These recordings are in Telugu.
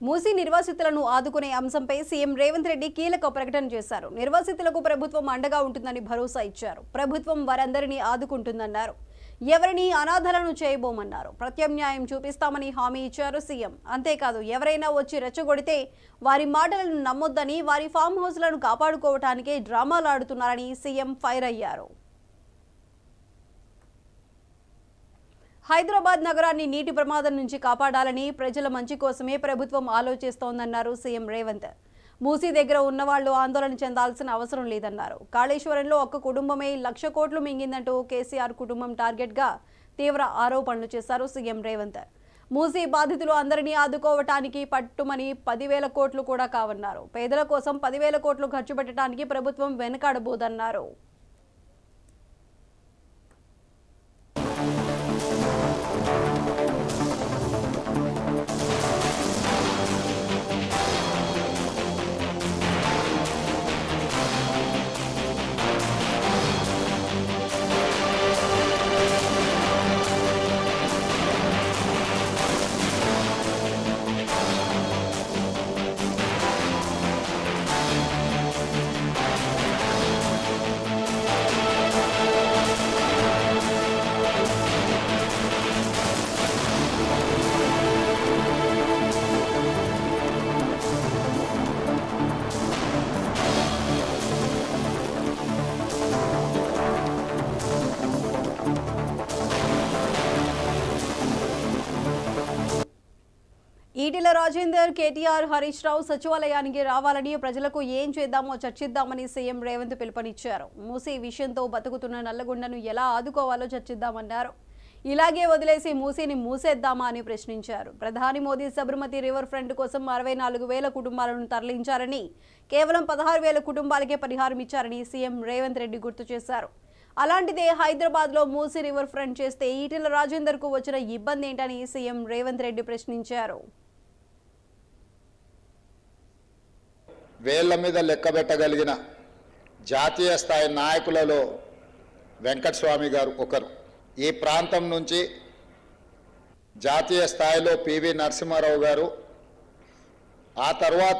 మూసీ నిర్వాసితులను ఆదుకునే అంశంపై సీఎం రేవంత్ రెడ్డి కీలక ప్రకటన చేశారు నిర్వాసితులకు ప్రభుత్వం అండగా ఉంటుందని భరోసా ఇచ్చారు ప్రభుత్వం వారందరినీ ఆదుకుంటుందన్నారు ఎవరిని అనాథలను చేయబోమన్నారు ప్రత్యామ్నాయం చూపిస్తామని హామీ ఇచ్చారు సీఎం అంతేకాదు ఎవరైనా వచ్చి రెచ్చగొడితే వారి మాటలను నమ్మొద్దని వారి ఫామ్ హౌస్లను కాపాడుకోవటానికే డ్రామాలు ఆడుతున్నారని సీఎం ఫైర్ అయ్యారు హైదరాబాద్ నగరాన్ని నీటి ప్రమాదం నుంచి కాపాడాలని ప్రజల మంచి కోసమే ప్రభుత్వం ఆలోచిస్తోందన్నారు సీఎం రేవంత్ మూసీ దగ్గర ఉన్నవాళ్లు ఆందోళన చెందాల్సిన అవసరం లేదన్నారు కాళేశ్వరంలో ఒక్క కుటుంబమే లక్ష కోట్లు మింగిందంటూ కేసీఆర్ కుటుంబం టార్గెట్గా తీవ్ర ఆరోపణలు చేశారు సీఎం రేవంత్ మూసీ బాధితులు అందరినీ ఆదుకోవటానికి పట్టుమని పదివేల కోట్లు కూడా కావన్నారు పేదల కోసం పదివేల కోట్లు ఖర్చు పెట్టడానికి ప్రభుత్వం వెనకాడబోదన్నారు ఈటెల రాజేందర్ కేటీఆర్ హరీష్ రావు సచివాలయానికి రావాలని ప్రజలకు ఏం చేద్దామో చర్చిద్దామని సీఎం రేవంత్ పిలుపునిచ్చారు మూసీ విషయంతో బతుకుతున్న నల్లగొండను ఎలా ఆదుకోవాలో చర్చిద్దామన్నారు ఇలాగే వదిలేసి మూసీని మూసేద్దామా అని ప్రశ్నించారు ప్రధాని మోదీ సబర్మతి రివర్ ఫ్రంట్ కోసం అరవై నాలుగు వేల కుటుంబాలను తరలించారని కేవలం పదహారు వేల కుటుంబాలకే పరిహారం ఇచ్చారని సీఎం రేవంత్ రెడ్డి గుర్తు చేశారు అలాంటిదే హైదరాబాద్లో మూసీ రివర్ ఫ్రంట్ చేస్తే ఈటెల రాజేందర్కు వచ్చిన ఇబ్బంది ఏంటని సీఎం రేవంత్ రెడ్డి ప్రశ్నించారు వేళ్ల మీద లెక్క పెట్టగలిగిన జాతీయ స్థాయి నాయకులలో వెంకటస్వామి గారు ఒకరు ఈ ప్రాంతం నుంచి జాతీయ స్థాయిలో పివి నరసింహారావు గారు ఆ తర్వాత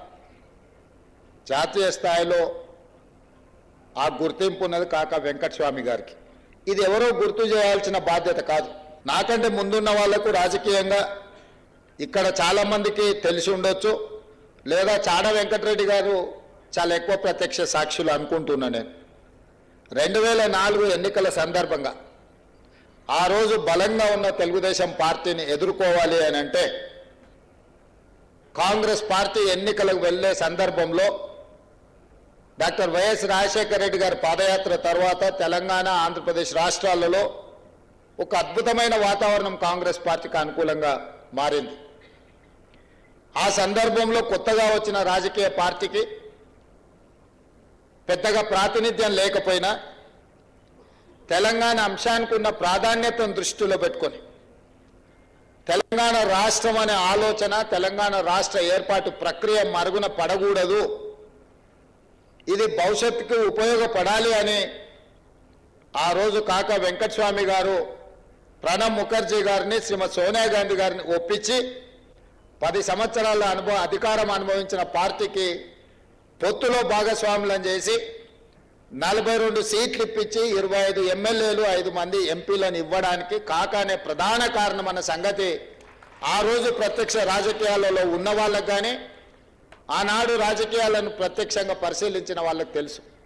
జాతీయ స్థాయిలో ఆ గుర్తింపు ఉన్నది కాక వెంకటస్వామి గారికి ఇది ఎవరో గుర్తు చేయాల్సిన బాధ్యత కాదు నాకంటే ముందున్న వాళ్లకు రాజకీయంగా ఇక్కడ చాలామందికి తెలిసి ఉండొచ్చు లేదా చాడ వెంకటరెడ్డి గారు చాలా ఎక్కువ ప్రత్యక్ష సాక్షులు అనుకుంటున్నా నేను రెండు వేల నాలుగు ఎన్నికల సందర్భంగా ఆ రోజు బలంగా ఉన్న తెలుగుదేశం పార్టీని ఎదుర్కోవాలి అని అంటే కాంగ్రెస్ పార్టీ ఎన్నికలకు వెళ్ళే సందర్భంలో డాక్టర్ వైఎస్ రాజశేఖర రెడ్డి గారి పాదయాత్ర తర్వాత తెలంగాణ ఆంధ్రప్రదేశ్ రాష్ట్రాలలో ఒక అద్భుతమైన వాతావరణం కాంగ్రెస్ పార్టీకి అనుకూలంగా మారింది ఆ సందర్భంలో కొత్తగా వచ్చిన రాజకీయ పార్టీకి పెద్దగా ప్రాతినిధ్యం లేకపోయినా తెలంగాణ అంశానికి ఉన్న ప్రాధాన్యతను దృష్టిలో పెట్టుకొని తెలంగాణ రాష్ట్రం అనే ఆలోచన తెలంగాణ రాష్ట్ర ఏర్పాటు ప్రక్రియ మరుగున పడకూడదు ఇది భవిష్యత్తుకు ఉపయోగపడాలి అని ఆ రోజు కాక వెంకటస్వామి గారు ప్రణబ్ ముఖర్జీ గారిని శ్రీమతి సోనియా గాంధీ గారిని ఒప్పించి పది సంవత్సరాల అనుభవం అధికారం అనుభవించిన పార్టీకి పొత్తులో భాగస్వాములను చేసి నలభై రెండు సీట్లు ఇప్పించి ఇరవై ఐదు ఎమ్మెల్యేలు ఐదు మంది ఎంపీలను ఇవ్వడానికి కాకానే ప్రధాన కారణం అన్న సంగతి ఆ రోజు ప్రత్యక్ష రాజకీయాలలో ఉన్న వాళ్ళకు కానీ ఆనాడు రాజకీయాలను ప్రత్యక్షంగా పరిశీలించిన వాళ్ళకి తెలుసు